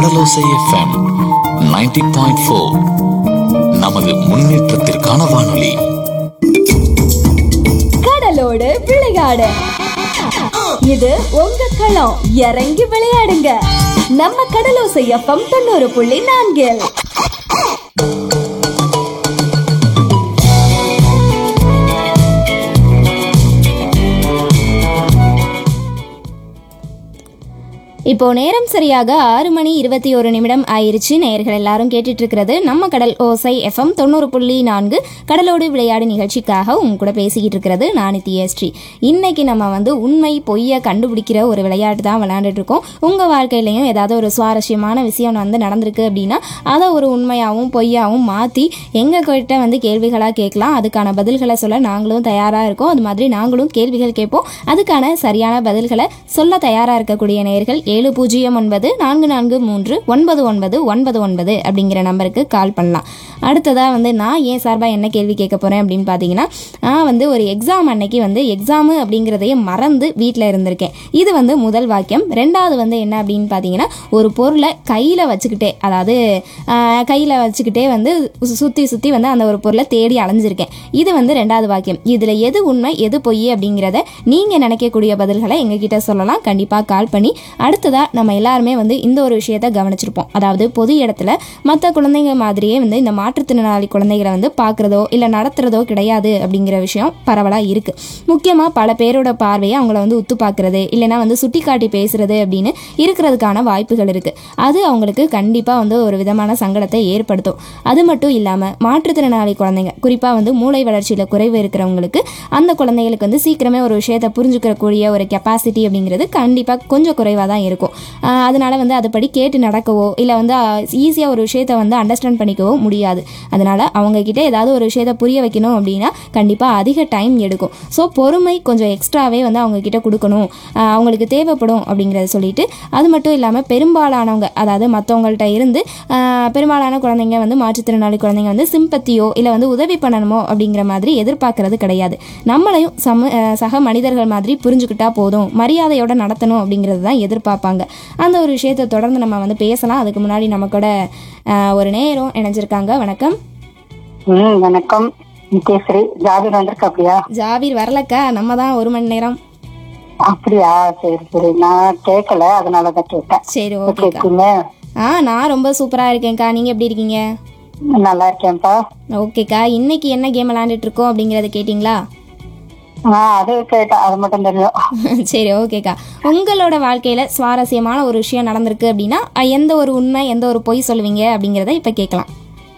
கடலோசை FM 90.4 point four நமது முன்னேற்றத்திற்கான வானொலி கடலோடு விளையாடு இது உங்க களம் இறங்கி விளையாடுங்க நம்ம கடலோசை எஃப்எம் தொண்ணூறு புள்ளி நான்கில் இப்போ நேரம் சரியாக ஆறு மணி இருபத்தி ஒரு நிமிடம் ஆயிருச்சு நேயர்கள் எல்லாரும் கேட்டுட்டு இருக்கிறது நம்ம கடல் ஓசை எஃப்எம் தொண்ணூறு புள்ளி நான்கு கடலோடு விளையாடு நிகழ்ச்சிக்காக உங்க கூட பேசிக்கிட்டு இருக்கிறது நான் தியஸ்ரீ இன்னைக்கு நம்ம வந்து உண்மை பொய்யை கண்டுபிடிக்கிற ஒரு விளையாட்டு தான் விளையாண்டுட்டு இருக்கோம் உங்க வாழ்க்கையிலையும் ஏதாவது ஒரு சுவாரஸ்யமான விஷயம் வந்து நடந்திருக்கு அப்படின்னா அதை ஒரு உண்மையாகவும் பொய்யாகவும் மாற்றி எங்க கிட்ட வந்து கேள்விகளாக கேட்கலாம் அதுக்கான பதில்களை சொல்ல நாங்களும் தயாராக இருக்கோம் அது மாதிரி நாங்களும் கேள்விகள் கேட்போம் அதுக்கான சரியான பதில்களை சொல்ல தயாராக இருக்கக்கூடிய நேயர்கள் ஏழு பூஜ்ஜியம் ஒன்பது நான்கு நான்கு மூன்று ஒன்பது ஒன்பது ஒன்பது ஒன்பது அப்படிங்கிற நம்பருக்கு கால் பண்ணலாம் அடுத்ததாக வந்து நான் ஏன் சார்பாக என்ன கேள்வி கேட்க போகிறேன் அப்படின்னு பார்த்தீங்கன்னா நான் வந்து ஒரு எக்ஸாம் அன்னைக்கு வந்து எக்ஸாமு அப்படிங்கிறதையே மறந்து வீட்டில் இருந்திருக்கேன் இது வந்து முதல் வாக்கியம் ரெண்டாவது வந்து என்ன அப்படின்னு பார்த்தீங்கன்னா ஒரு பொருளை கையில் வச்சுக்கிட்டே அதாவது கையில் வச்சுக்கிட்டே வந்து சுற்றி சுற்றி வந்து அந்த ஒரு பொருளை தேடி அலைஞ்சிருக்கேன் இது வந்து ரெண்டாவது வாக்கியம் இதில் எது உண்மை எது பொய் அப்படிங்கிறத நீங்கள் நினைக்கக்கூடிய பதில்களை எங்ககிட்ட சொல்லலாம் கண்டிப்பாக கால் பண்ணி அடுத்ததாக நம்ம எல்லாருமே வந்து இந்த ஒரு விஷயத்தை கவனிச்சிருப்போம் அதாவது பொது இடத்துல மற்ற குழந்தைங்க மாதிரியே வந்து இந்த மாற்றுத்திறனாளி குழந்தைகளை வந்து பார்க்குறதோ இல்லை நடத்துகிறதோ கிடையாது அப்படிங்கிற விஷயம் பரவலாக இருக்குது முக்கியமாக பல பேரோட பார்வையை அவங்கள வந்து உத்து பார்க்குறது இல்லைன்னா வந்து சுட்டி காட்டி பேசுறது அப்படின்னு இருக்கிறதுக்கான வாய்ப்புகள் இருக்குது அது அவங்களுக்கு கண்டிப்பாக வந்து ஒரு விதமான சங்கடத்தை ஏற்படுத்தும் அது மட்டும் இல்லாமல் மாற்றுத்திறனாளி குழந்தைங்க குறிப்பாக வந்து மூளை வளர்ச்சியில் குறைவு இருக்கிறவங்களுக்கு அந்த குழந்தைகளுக்கு வந்து சீக்கிரமே ஒரு விஷயத்தை புரிஞ்சுக்கிறக்கூடிய ஒரு கெப்பாசிட்டி அப்படிங்கிறது கண்டிப்பாக கொஞ்சம் குறைவாக தான் இருக்கும் ஆஹ் அதனால வந்து அதுபடி கேட்டு நடக்கவோ இல்லை வந்து ஈஸியாக ஒரு விஷயத்தை வந்து அண்டர்ஸ்டாண்ட் பண்ணிக்கவோ முடியாது அதனால அவங்க கிட்ட ஏதாவது ஒரு விஷயத்தை புரிய வைக்கணும் அப்படின்னா கண்டிப்பாக அதிக டைம் எடுக்கும் ஸோ பொறுமை கொஞ்சம் எக்ஸ்ட்ராவே வந்து அவங்க கிட்ட கொடுக்கணும் ஆஹ் அவங்களுக்கு தேவைப்படும் அப்படிங்கிறத சொல்லிட்டு அது மட்டும் இல்லாமல் பெரும்பாலானவங்க அதாவது மற்றவங்கள்ட்ட இருந்து ஆஹ் பெரும்பாலான குழந்தைங்க வந்து மாற்றுத்திறனாளி குழந்தைங்க வந்து சிம்பத்தியோ இல்லை வந்து உதவி பண்ணணுமோ அப்படிங்கிற மாதிரி எதிர்பார்க்கறது கிடையாது நம்மளையும் சம ஆஹ் சக மனிதர்கள் மாதிரி புரிஞ்சுக்கிட்டா போதும் மரியாதையோட நடத்தணும் அப்படிங்கிறது தான் எதிர்பார்ப்பாங்க அந்த ஒரு விஷயத்தை தொடர்ந்து நம்ம வந்து பேசலாம் அதுக்கு முன்னாடி நம்ம கூட ஆஹ் ஒரு நேரம் இணைஞ்சிருக்காங்க வணக்கம் ம் வணக்கம் நித்யஸ்ரீ ஜாபீர் வந்திருக்க அப்படியா ஜாபீர் வரலக்கா நம்ம தான் ஒரு மணி நேரம் அப்படியா சரி சரி நான் கேட்கல அதனாலதான் கேட்டேன் சரி எப்படி ஓகேக்கா இருக்கீங்க ஆ நான் ரொம்ப சூப்பராக இருக்கேன்க்கா நீங்கள் எப்படி இருக்கீங்க நல்லா இருக்கேன்ப்பா ஓகேக்கா இன்னைக்கு என்ன கேம் விளாண்டுட்டு இருக்கோம் அப்படிங்கிறத கேட்டிங்களா ஆ அது கேட்டேன் அது மட்டும் தெரியும் சரி ஓகேக்கா உங்களோட வாழ்க்கையில் சுவாரஸ்யமான ஒரு விஷயம் நடந்திருக்கு அப்படின்னா அஹ், எந்த ஒரு உண்மை எந்த ஒரு பொய் சொல்லுவீங்க அப்படிங்கிறத இப்போ கேட்கலாம்